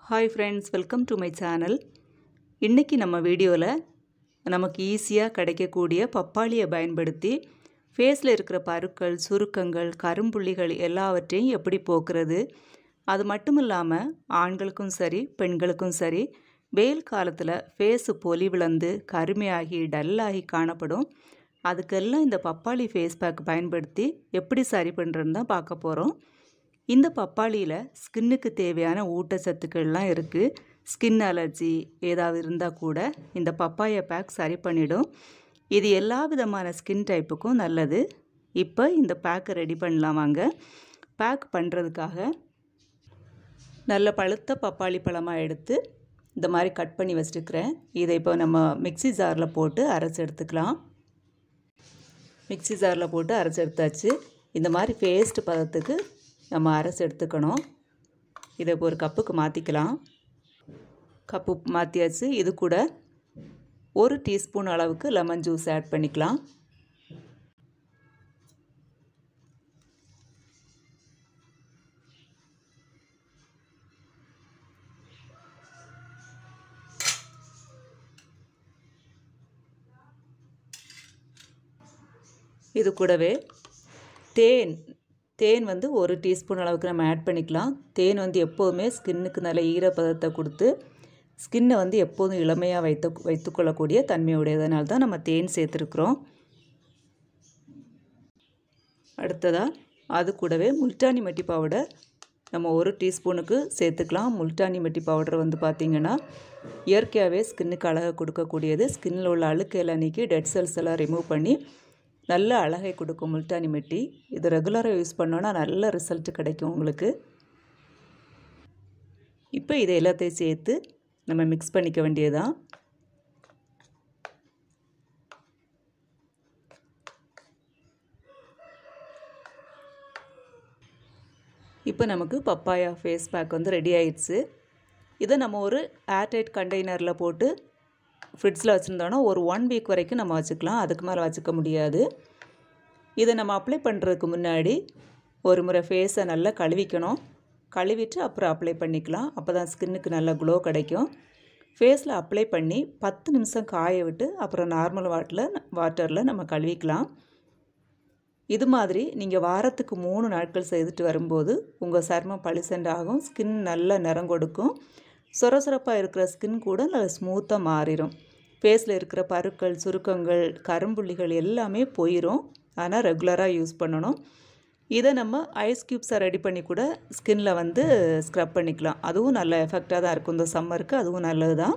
hi friends welcome to my channel இன்றைக்கி நம்ம வீடியோவில் நமக்கு ஈஸியாக கிடைக்கக்கூடிய பப்பாளியை பயன்படுத்தி ஃபேஸில் இருக்கிற பருக்கள் சுருக்கங்கள் கரும்புள்ளிகள் எல்லாவற்றையும் எப்படி போக்குறது அது மட்டும் இல்லாமல் ஆண்களுக்கும் சரி பெண்களுக்கும் சரி வெயில் காலத்தில் ஃபேஸு பொலி விளந்து கருமையாகி டல்லாகி காணப்படும் அதுக்கெல்லாம் இந்த பப்பாளி ஃபேஸ் பேக் பயன்படுத்தி எப்படி சரி பண்ணுறதுன்னு தான் பார்க்க போகிறோம் இந்த பப்பாளியில் ஸ்கின்னுக்கு தேவையான ஊட்டச்சத்துக்கள்லாம் இருக்குது ஸ்கின் அலர்ஜி ஏதாவது இருந்தால் கூட இந்த பப்பாயா பேக் சரி பண்ணிடும் இது எல்லா விதமான ஸ்கின் டைப்புக்கும் நல்லது இப்போ இந்த பேக்கை ரெடி பண்ணலாம் வாங்க பேக் பண்ணுறதுக்காக நல்ல பழுத்த பப்பாளி பழமாக எடுத்து இந்த மாதிரி கட் பண்ணி வச்சுருக்கிறேன் இதை இப்போ நம்ம மிக்சி ஜாரில் போட்டு அரைச்சி எடுத்துக்கலாம் மிக்சி ஜாரில் போட்டு அரைச்சி எடுத்தாச்சு இந்த மாதிரி பேஸ்ட் பதத்துக்கு நம்ம அரைச்சி எடுத்துக்கணும் இதை இப்போ ஒரு கப்புக்கு மாற்றிக்கலாம் கப்பு மாற்றியாச்சு இது கூட ஒரு டீஸ்பூன் அளவுக்கு லெமன் ஜூஸ் ஆட் பண்ணிக்கலாம் இது கூடவே தேன் தேன் வந்து ஒரு டீஸ்பூன் அளவுக்கு நம்ம ஆட் பண்ணிக்கலாம் தேன் வந்து எப்போதுமே ஸ்கின்னுக்கு நல்ல ஈரப்பதத்தை கொடுத்து ஸ்கின்னை வந்து எப்போதும் இளமையாக வைத்து வைத்துக்கொள்ளக்கூடிய தன்மையுடையதனால தான் நம்ம தேன் சேர்த்துருக்குறோம் அடுத்ததாக அது கூடவே முல்டானி மட்டி பவுடர் நம்ம ஒரு டீஸ்பூனுக்கு சேர்த்துக்கலாம் முல்டானி மட்டி பவுடர் வந்து பார்த்திங்கன்னா இயற்கையாகவே ஸ்கின்னுக்கு அழகை கொடுக்கக்கூடியது ஸ்கின்னில் உள்ள அழுக்கு எல்லாம் நீக்கி டெட் செல்ஸ் எல்லாம் ரிமூவ் பண்ணி நல்ல அழகை கொடுக்கும் முல்டானி மெட்டி இது ரெகுலராக யூஸ் பண்ணோன்னா நல்ல ரிசல்ட் கிடைக்கும் உங்களுக்கு இப்போ இதை எல்லாத்தையும் சேர்த்து நம்ம மிக்ஸ் பண்ணிக்க வேண்டியதான் இப்போ நமக்கு பப்பாயா ஃபேஸ் பேக் வந்து ரெடி ஆயிடுச்சு இதை நம்ம ஒரு ஏர்டைட் கண்டெய்னரில் போட்டு ஃப்ரிட்ஜில் வச்சுருந்தோன்னா ஒரு ஒன் வீக் வரைக்கும் நம்ம வச்சுக்கலாம் அதுக்கு மேலே வச்சுக்க முடியாது இதை நம்ம அப்ளை பண்ணுறதுக்கு முன்னாடி ஒரு முறை ஃபேஸை நல்லா கழுவிக்கணும் கழுவிட்டு அப்புறம் அப்ளை பண்ணிக்கலாம் அப்போ தான் ஸ்கின்னுக்கு நல்ல க்ளோ கிடைக்கும் ஃபேஸில் அப்ளை பண்ணி பத்து நிமிஷம் காய விட்டு அப்புறம் நார்மல் வாட்டில் வாட்டரில் நம்ம கழுவிக்கலாம் இது மாதிரி நீங்கள் வாரத்துக்கு மூணு நாட்கள் செய்துட்டு வரும்போது உங்கள் சர்மம் பளிசெண்ட் ஆகும் ஸ்கின் நல்ல நிறம் கொடுக்கும் சொரசொரப்பாக இருக்கிற ஸ்கின் கூட நல்லா ஸ்மூத்தாக மாறிடும் ஃபேஸில் இருக்கிற பருக்கள் சுருக்கங்கள் கரும்புள்ளிகள் எல்லாமே போயிடும் ஆனால் ரெகுலராக யூஸ் பண்ணணும் இதை நம்ம ஐஸ் க்யூப்ஸை ரெடி பண்ணி கூட ஸ்கின்ல வந்து ஸ்க்ரப் பண்ணிக்கலாம் அதுவும் நல்ல எஃபெக்டாக தான் இருக்கும் இந்த சம்மருக்கு அதுவும் நல்லது தான்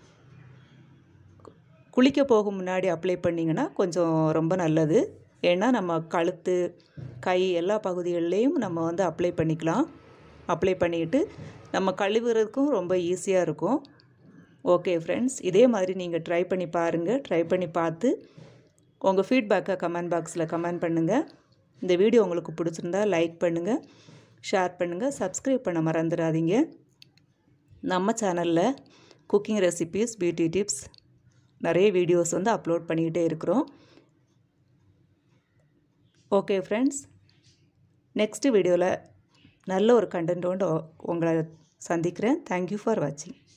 குளிக்க போகும் முன்னாடி அப்ளை பண்ணிங்கன்னா கொஞ்சம் ரொம்ப நல்லது ஏன்னா நம்ம கழுத்து கை எல்லா பகுதிகள்லேயும் நம்ம வந்து அப்ளை பண்ணிக்கலாம் அப்ளை பண்ணிக்கிட்டு நம்ம கழுவுறதுக்கும் ரொம்ப ஈஸியாக இருக்கும் ஓகே ஃப்ரெண்ட்ஸ் இதே மாதிரி நீங்கள் ட்ரை பண்ணி பாருங்கள் ட்ரை பண்ணி பார்த்து உங்கள் ஃபீட்பேக்கை கமெண்ட் பாக்ஸில் கமெண்ட் பண்ணுங்கள் இந்த வீடியோ உங்களுக்கு பிடிச்சிருந்தா லைக் பண்ணுங்கள் ஷேர் பண்ணுங்கள் சப்ஸ்கிரைப் பண்ண மறந்துடாதீங்க நம்ம சேனலில் குக்கிங் ரெசிபீஸ் பியூட்டி டிப்ஸ் நிறைய வீடியோஸ் வந்து அப்லோட் பண்ணிக்கிட்டே இருக்கிறோம் ஓகே ஃப்ரெண்ட்ஸ் நெக்ஸ்ட்டு வீடியோவில் நல்ல ஒரு கண்டென்ட்டோடு உங்களை சந்திக்கிறேன் தேங்க்யூ ஃபார் வாட்சிங்